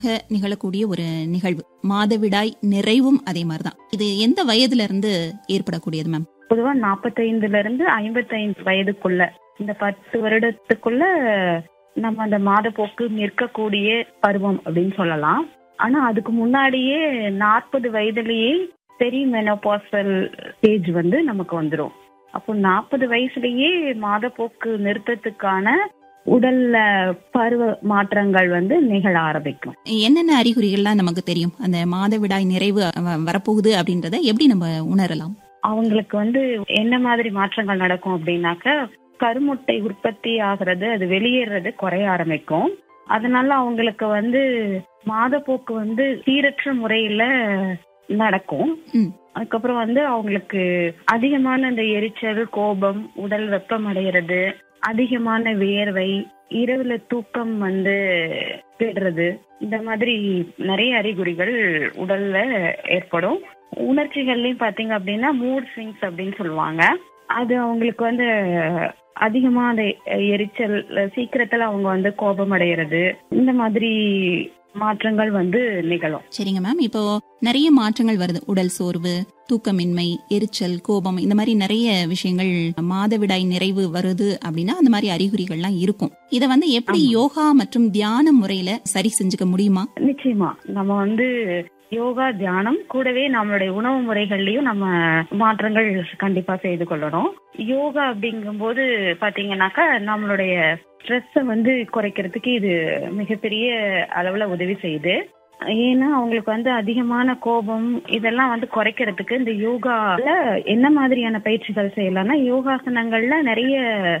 நிகழக்கூடிய ஒரு நிகழ்வு மாதவிடாய் நிறைவும் அதே மாதிரிதான் இது எந்த வயதுல இருந்து ஏற்படக்கூடியது மேம் பொதுவா நாற்பத்தைந்துல இருந்து ஐம்பத்தைந்து வயதுக்குள்ள இந்த பத்து வருடத்துக்குள்ள நம்ம அந்த மாதப்போக்கு நிற்கக்கூடிய பருவம் அப்படின்னு சொல்லலாம் ஆனா அதுக்கு முன்னாடியே நாற்பது வயதுலயே பெரிய மெனோபாசல் ஸ்டேஜ் வந்து நமக்கு வந்துரும் அப்போ நாற்பது வயசுலயே மாதப்போக்கு நிறுத்தத்துக்கான உடல்ல பருவ மாற்றங்கள் வந்து நிகழ ஆரம்பிக்கும் என்னென்ன அறிகுறிகள்லாம் நமக்கு தெரியும் அந்த மாதவிடாய் நிறைவு வ- வரப்போகுது அப்படின்றத எப்படி நம்ம உணரலாம் அவங்களுக்கு வந்து என்ன மாதிரி மாற்றங்கள் நடக்கும் அப்படின்னாக்க கருமுட்டை உற்பத்தி ஆகிறது அது வெளியேறது குறைய ஆரம்பிக்கும் அதனால அவங்களுக்கு வந்து மாதப்போக்கு வந்து சீரற்ற முறையில நடக்கும் ம். அதுக்கப்புறம் வந்து அவங்களுக்கு அதிகமான இந்த எரிச்சல் கோபம் உடல் வெப்பம் அடைகிறது அதிகமான வியர்வை இரவுல தூக்கம் வந்து கெடுறது இந்த மாதிரி நிறைய அறிகுறிகள் உடல்ல ஏற்படும் உணர்ச்சிகள்லயும் பாத்தீங்க அப்படின்னா மூட் ஸ்விங்ஸ் அப்படின்னு சொல்லுவாங்க அது அவங்களுக்கு வந்து அதிகமா அந்த எரிச்சல் சீக்கிரத்துல அவங்க வந்து கோபம் அடைகிறது இந்த மாதிரி மாற்றங்கள் வந்து நிகழும் சரிங்க மேம் இப்போ நிறைய மாற்றங்கள் வருது உடல் சோர்வு தூக்கமின்மை எரிச்சல் கோபம் இந்த மாதிரி நிறைய விஷயங்கள் மாதவிடாய் நிறைவு வருது அப்படின்னா அந்த மாதிரி அறிகுறிகள்லாம் இருக்கும் இத வந்து எப்படி ஆமா. யோகா மற்றும் தியான முறையில சரி செஞ்சுக்க முடியுமா நிச்சயமா நம்ம வந்து யோகா தியானம் கூடவே நம்மளுடைய உணவு முறைகள்லயும் நம்ம மாற்றங்கள் கண்டிப்பா செய்து கொள்ளணும் யோகா அப்படிங்கும்போது பாத்தீங்கன்னாக்கா நம்மளுடைய ஸ்ட்ரெஸ்ஸை வந்து குறைக்கிறதுக்கு இது மிகப்பெரிய அளவுல உதவி செய்யுது ஏன்னா அவங்களுக்கு வந்து அதிகமான கோபம் இதெல்லாம் வந்து குறைக்கிறதுக்கு இந்த யோகால என்ன மாதிரியான பயிற்சிகள் செய்யலாம்னா யோகாசனங்கள்ல நிறைய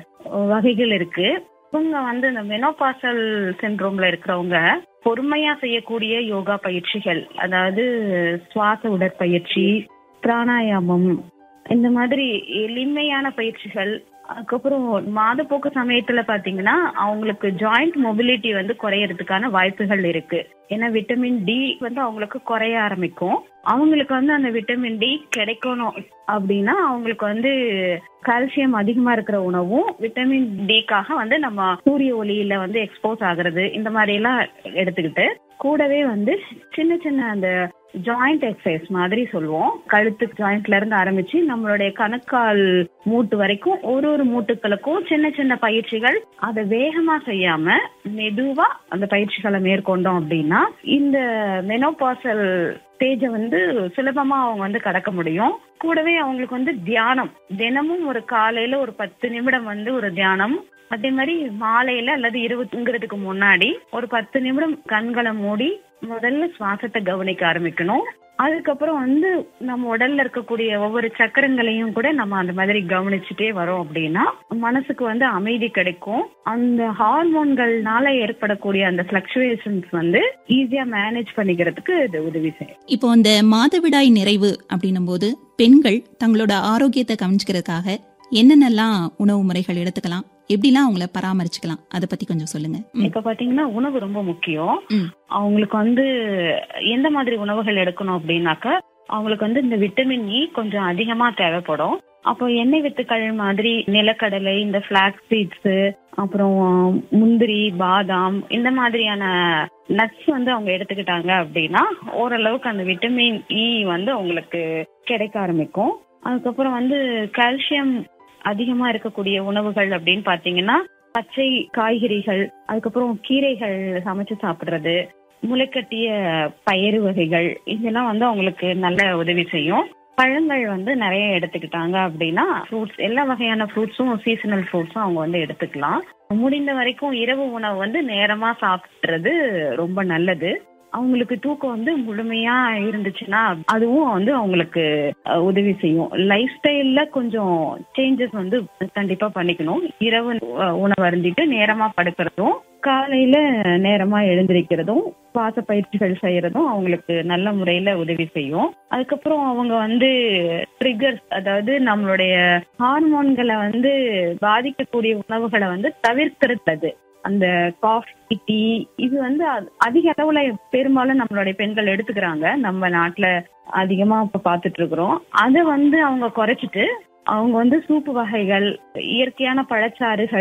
வகைகள் இருக்கு இவங்க வந்து இந்த மெனோபாசல் சிண்ட்ரோம்ல இருக்கிறவங்க பொறுமையா செய்யக்கூடிய யோகா பயிற்சிகள் அதாவது சுவாச உடற்பயிற்சி பிராணாயாமம் இந்த மாதிரி எளிமையான பயிற்சிகள் அதுக்கப்புறம் மாதப்போக்கு சமயத்துல பாத்தீங்கன்னா அவங்களுக்கு ஜாயிண்ட் மொபிலிட்டி வந்து குறையறதுக்கான வாய்ப்புகள் இருக்கு ஏன்னா விட்டமின் டி வந்து அவங்களுக்கு குறைய ஆரம்பிக்கும் அவங்களுக்கு வந்து அந்த விட்டமின் டி கிடைக்கணும் அப்படின்னா அவங்களுக்கு வந்து கால்சியம் அதிகமா இருக்கிற உணவும் விட்டமின் டிக்காக வந்து நம்ம சூரிய ஒளியில வந்து எக்ஸ்போஸ் ஆகுறது இந்த மாதிரி எல்லாம் எடுத்துக்கிட்டு கூடவே வந்து சின்ன சின்ன அந்த ஜாயிண்ட் எக்ஸசைஸ் மாதிரி சொல்லுவோம் கழுத்து ஜாயிண்ட்ல இருந்து ஆரம்பிச்சு நம்மளுடைய கணுக்கால் மூட்டு வரைக்கும் ஒரு ஒரு மூட்டுக்களுக்கும் சின்ன சின்ன பயிற்சிகள் அதை வேகமா செய்யாம மெதுவா அந்த பயிற்சிகளை மேற்கொண்டோம் அப்படின்னா இந்த மெனோபாசல் ஸ்டேஜை வந்து சுலபமா அவங்க வந்து கடக்க முடியும் கூடவே அவங்களுக்கு வந்து தியானம் தினமும் ஒரு காலையில ஒரு பத்து நிமிடம் வந்து ஒரு தியானம் அதே மாதிரி மாலையில அல்லது இரவு தூங்குறதுக்கு முன்னாடி ஒரு பத்து நிமிடம் கண்களை மூடி முதல்ல சுவாசத்தை கவனிக்க ஆரம்பிக்கணும் அதுக்கப்புறம் வந்து நம்ம உடல்ல இருக்கக்கூடிய ஒவ்வொரு சக்கரங்களையும் கூட நம்ம அந்த மாதிரி கவனிச்சுட்டே வரோம் அப்படின்னா மனசுக்கு வந்து அமைதி கிடைக்கும் அந்த ஹார்மோன்கள்னால ஏற்படக்கூடிய அந்த பிளக்சுவேஷன்ஸ் வந்து ஈஸியா மேனேஜ் பண்ணிக்கிறதுக்கு இது உதவி செய்யும் இப்போ இந்த மாதவிடாய் நிறைவு அப்படின்னும் போது பெண்கள் தங்களோட ஆரோக்கியத்தை கவனிச்சுக்கிறதுக்காக என்னென்னலாம் உணவு முறைகள் எடுத்துக்கலாம் எப்படிலாம் அவங்கள பராமரிச்சுக்கலாம் அதை பத்தி கொஞ்சம் சொல்லுங்க ம். இப்ப பாத்தீங்கன்னா உணவு ரொம்ப முக்கியம் ம். அவங்களுக்கு வந்து எந்த மாதிரி உணவுகள் எடுக்கணும் அப்படின்னாக்கா அவங்களுக்கு வந்து இந்த விட்டமின் இ கொஞ்சம் அதிகமா தேவைப்படும் அப்போ எண்ணெய் வித்துக்கள் மாதிரி நிலக்கடலை இந்த பிளாக் சீட்ஸ் அப்புறம் முந்திரி பாதாம் இந்த மாதிரியான நட்ஸ் வந்து அவங்க எடுத்துக்கிட்டாங்க அப்படின்னா ஓரளவுக்கு அந்த விட்டமின் இ வந்து அவங்களுக்கு கிடைக்க ஆரம்பிக்கும் அதுக்கப்புறம் வந்து கால்சியம் அதிகமா இருக்கக்கூடிய உணவுகள் அப்படின்னு பாத்தீங்கன்னா பச்சை காய்கறிகள் அதுக்கப்புறம் கீரைகள் சமைச்சு சாப்பிடுறது முளைக்கட்டிய பயறு வகைகள் இதெல்லாம் வந்து அவங்களுக்கு நல்ல உதவி செய்யும் பழங்கள் வந்து நிறைய எடுத்துக்கிட்டாங்க அப்படின்னா ஃப்ரூட்ஸ் எல்லா வகையான ஃப்ரூட்ஸும் சீசனல் ஃப்ரூட்ஸும் அவங்க வந்து எடுத்துக்கலாம் முடிந்த வரைக்கும் இரவு உணவு வந்து நேரமா சாப்பிடுறது ரொம்ப நல்லது அவங்களுக்கு தூக்கம் வந்து முழுமையா இருந்துச்சுன்னா அதுவும் வந்து அவங்களுக்கு அஹ், உதவி செய்யும் லைஃப் ஸ்டைல்ல கொஞ்சம் சேஞ்சஸ் வந்து கண்டிப்பா பண்ணிக்கணும் இரவு அஹ், உணவு அருந்திட்டு நேரமா படுக்கிறதும் காலையில நேரமா எழுந்திருக்கிறதும் சுவாச பயிற்சிகள் செய்யறதும் அவங்களுக்கு நல்ல முறையில உதவி செய்யும் அதுக்கப்புறம் அவங்க வந்து ட்ரிகர்ஸ் அதாவது நம்மளுடைய ஹார்மோன்களை வந்து பாதிக்கக்கூடிய உணவுகளை வந்து தவிர்க்கிறது அந்த காஃபி டீ இது வந்து அ- அதிக அளவுல பெரும்பாலும் நம்மளுடைய பெண்கள் எடுத்துக்கிறாங்க நம்ம நாட்டுல அதிகமா இப்ப பாத்துட்டு இருக்கிறோம் அதை வந்து அவங்க குறைச்சிட்டு அவங்க வந்து சூப்பு வகைகள் இயற்கையான பழச்சாறுகள்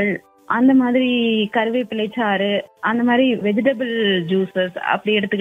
அந்த மாதிரி கருவேப்பிலை சாறு அந்த மாதிரி வெஜிடபிள் ஜூசஸ் அப்படி எடுத்துக்கிட்டு